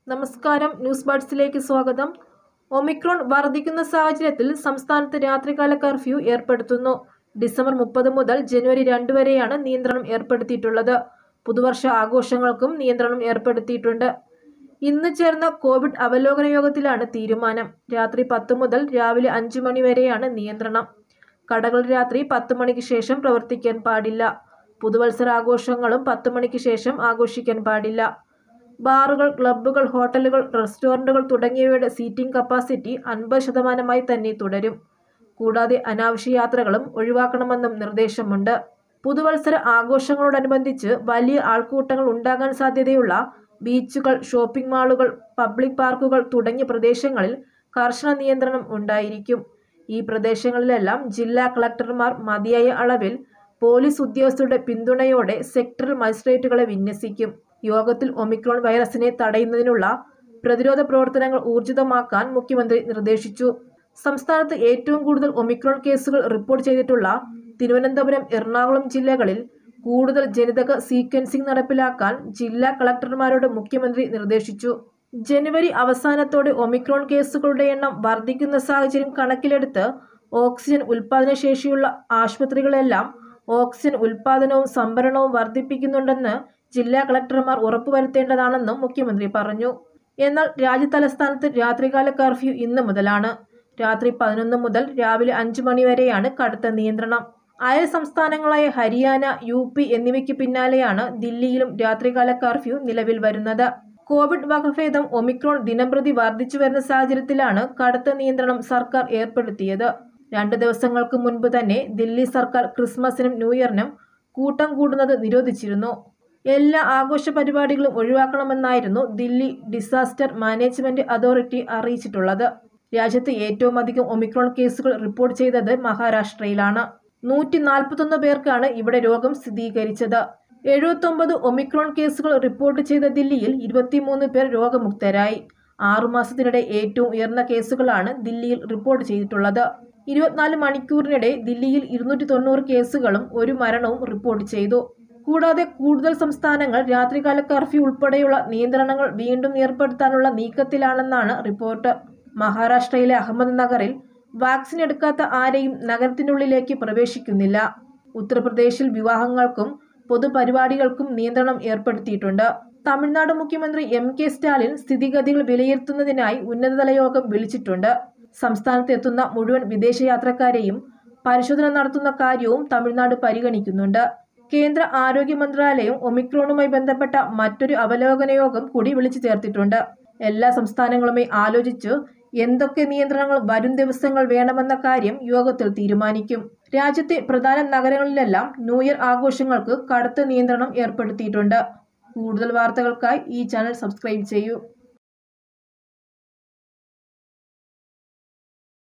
നമസ്കാരം ന്യൂസ് ബഡ്സിലേക്ക് സ്വാഗതം ഒമിക്രോൺ വർദ്ധിക്കുന്ന സാഹചര്യത്തിൽ സംസ്ഥാനത്ത് രാത്രികാല കർഫ്യൂ ഏർപ്പെടുത്തുന്നു ഡിസംബർ മുപ്പത് മുതൽ ജനുവരി രണ്ട് വരെയാണ് നിയന്ത്രണം ഏർപ്പെടുത്തിയിട്ടുള്ളത് പുതുവർഷ ആഘോഷങ്ങൾക്കും നിയന്ത്രണം ഏർപ്പെടുത്തിയിട്ടുണ്ട് ഇന്ന് ചേർന്ന കോവിഡ് അവലോകന യോഗത്തിലാണ് തീരുമാനം രാത്രി പത്ത് മുതൽ രാവിലെ അഞ്ചു മണി വരെയാണ് നിയന്ത്രണം കടകൾ രാത്രി പത്ത് മണിക്ക് ശേഷം പ്രവർത്തിക്കാൻ പാടില്ല പുതുവത്സരാഘോഷങ്ങളും പത്ത് മണിക്ക് ശേഷം ആഘോഷിക്കാൻ പാടില്ല ബാറുകൾ ക്ലബ്ബുകൾ ഹോട്ടലുകൾ റെസ്റ്റോറൻറ്റുകൾ തുടങ്ങിയവയുടെ സീറ്റിംഗ് കപ്പാസിറ്റി അൻപത് ശതമാനമായി തന്നെ തുടരും കൂടാതെ അനാവശ്യ യാത്രകളും ഒഴിവാക്കണമെന്നും നിർദ്ദേശമുണ്ട് പുതുവത്സര ആഘോഷങ്ങളോടനുബന്ധിച്ച് വലിയ ആൾക്കൂട്ടങ്ങൾ ഉണ്ടാകാൻ സാധ്യതയുള്ള ബീച്ചുകൾ ഷോപ്പിംഗ് മാളുകൾ പബ്ലിക് പാർക്കുകൾ തുടങ്ങിയ പ്രദേശങ്ങളിൽ കർശന നിയന്ത്രണം ഉണ്ടായിരിക്കും ഈ പ്രദേശങ്ങളിലെല്ലാം ജില്ലാ കളക്ടർമാർ മതിയായ അളവിൽ പോലീസ് ഉദ്യോഗസ്ഥരുടെ പിന്തുണയോടെ സെക്ടറൽ മജിസ്ട്രേറ്റുകളെ വിന്യസിക്കും യോഗത്തിൽ ഒമിക്രോൺ വൈറസിനെ തടയുന്നതിനുള്ള പ്രതിരോധ പ്രവർത്തനങ്ങൾ ഊർജിതമാക്കാൻ മുഖ്യമന്ത്രി നിർദ്ദേശിച്ചു സംസ്ഥാനത്ത് ഏറ്റവും കൂടുതൽ ഒമിക്രോൺ കേസുകൾ റിപ്പോർട്ട് ചെയ്തിട്ടുള്ള തിരുവനന്തപുരം എറണാകുളം ജില്ലകളിൽ കൂടുതൽ ജനിതക സീക്വൻസിംഗ് നടപ്പിലാക്കാൻ ജില്ലാ കളക്ടർമാരോട് മുഖ്യമന്ത്രി നിർദ്ദേശിച്ചു ജനുവരി അവസാനത്തോടെ ഒമിക്രോൺ കേസുകളുടെ എണ്ണം വർദ്ധിക്കുന്ന സാഹചര്യം കണക്കിലെടുത്ത് ഓക്സിജൻ ഉൽപാദന ശേഷിയുള്ള ആശുപത്രികളെല്ലാം ഓക്സിജൻ ഉൽപാദനവും സംഭരണവും വർദ്ധിപ്പിക്കുന്നുണ്ടെന്ന് ജില്ലാ കളക്ടർമാർ ഉറപ്പുവരുത്തേണ്ടതാണെന്നും മുഖ്യമന്ത്രി പറഞ്ഞു എന്നാൽ രാജ്യതലസ്ഥാനത്ത് രാത്രികാല കർഫ്യൂ ഇന്ന് മുതലാണ് രാത്രി പതിനൊന്ന് മുതൽ രാവിലെ അഞ്ചു മണി വരെയാണ് കടുത്ത നിയന്ത്രണം അയൽ സംസ്ഥാനങ്ങളായ ഹരിയാന യു പി എന്നിവയ്ക്ക് പിന്നാലെയാണ് ദില്ലിയിലും രാത്രികാല കർഫ്യൂ നിലവിൽ വരുന്നത് കോവിഡ് വകഭേദം ഒമിക്രോൺ ദിനംപ്രതി വർദ്ധിച്ചു വരുന്ന സാഹചര്യത്തിലാണ് കടുത്ത നിയന്ത്രണം സർക്കാർ ഏർപ്പെടുത്തിയത് രണ്ട് ദിവസങ്ങൾക്ക് മുൻപ് തന്നെ ദില്ലി സർക്കാർ ക്രിസ്മസിനും ന്യൂ ഇയറിനും കൂട്ടം കൂടുന്നത് നിരോധിച്ചിരുന്നു എല്ലാ ആഘോഷ പരിപാടികളും ഒഴിവാക്കണമെന്നായിരുന്നു ദില്ലി ഡിസാസ്റ്റർ മാനേജ്മെന്റ് അതോറിറ്റി അറിയിച്ചിട്ടുള്ളത് രാജ്യത്ത് ഏറ്റവും അധികം ഒമിക്രോൺ കേസുകൾ റിപ്പോർട്ട് ചെയ്തത് മഹാരാഷ്ട്രയിലാണ് നൂറ്റി നാൽപ്പത്തൊന്ന് പേർക്കാണ് ഇവിടെ രോഗം സ്ഥിരീകരിച്ചത് എഴുപത്തൊമ്പത് ഒമിക്രോൺ കേസുകൾ റിപ്പോർട്ട് ചെയ്ത ദില്ലിയിൽ ഇരുപത്തിമൂന്ന് പേർ രോഗമുക്തരായി ആറുമാസത്തിനിടെ ഏറ്റവും ഉയർന്ന കേസുകളാണ് ദില്ലിയിൽ റിപ്പോർട്ട് ചെയ്തിട്ടുള്ളത് ഇരുപത്തിനാല് മണിക്കൂറിനിടെ ദില്ലിയിൽ ഇരുന്നൂറ്റി തൊണ്ണൂറ് കേസുകളും ഒരു മരണവും റിപ്പോർട്ട് ചെയ്തു കൂടാതെ കൂടുതൽ സംസ്ഥാനങ്ങൾ രാത്രികാല കർഫ്യൂ ഉൾപ്പെടെയുള്ള നിയന്ത്രണങ്ങൾ വീണ്ടും ഏർപ്പെടുത്താനുള്ള നീക്കത്തിലാണെന്നാണ് റിപ്പോർട്ട് മഹാരാഷ്ട്രയിലെ അഹമ്മദ് നഗറിൽ വാക്സിൻ എടുക്കാത്ത ആരെയും നഗരത്തിനുള്ളിലേക്ക് പ്രവേശിക്കുന്നില്ല ഉത്തർപ്രദേശിൽ വിവാഹങ്ങൾക്കും പൊതുപരിപാടികൾക്കും നിയന്ത്രണം ഏർപ്പെടുത്തിയിട്ടുണ്ട് തമിഴ്നാട് മുഖ്യമന്ത്രി എം കെ സ്റ്റാലിൻ സ്ഥിതിഗതികൾ വിലയിരുത്തുന്നതിനായി ഉന്നതതല യോഗം വിളിച്ചിട്ടുണ്ട് സംസ്ഥാനത്ത് എത്തുന്ന മുഴുവൻ വിദേശയാത്രക്കാരെയും പരിശോധന നടത്തുന്ന കാര്യവും തമിഴ്നാട് പരിഗണിക്കുന്നുണ്ട് കേന്ദ്ര ആരോഗ്യ മന്ത്രാലയം ഒമിക്രോണുമായി ബന്ധപ്പെട്ട മറ്റൊരു അവലോകന യോഗം കൂടി വിളിച്ചു ചേർത്തിട്ടുണ്ട് എല്ലാ സംസ്ഥാനങ്ങളുമായി ആലോചിച്ച് എന്തൊക്കെ നിയന്ത്രണങ്ങൾ വരും ദിവസങ്ങൾ വേണമെന്ന കാര്യം യോഗത്തിൽ തീരുമാനിക്കും രാജ്യത്തെ പ്രധാന നഗരങ്ങളിലെല്ലാം ന്യൂ ഇയർ ആഘോഷങ്ങൾക്ക് കടുത്ത നിയന്ത്രണം ഏർപ്പെടുത്തിയിട്ടുണ്ട് കൂടുതൽ വാർത്തകൾക്കായി ഈ ചാനൽ സബ്സ്ക്രൈബ് ചെയ്യൂ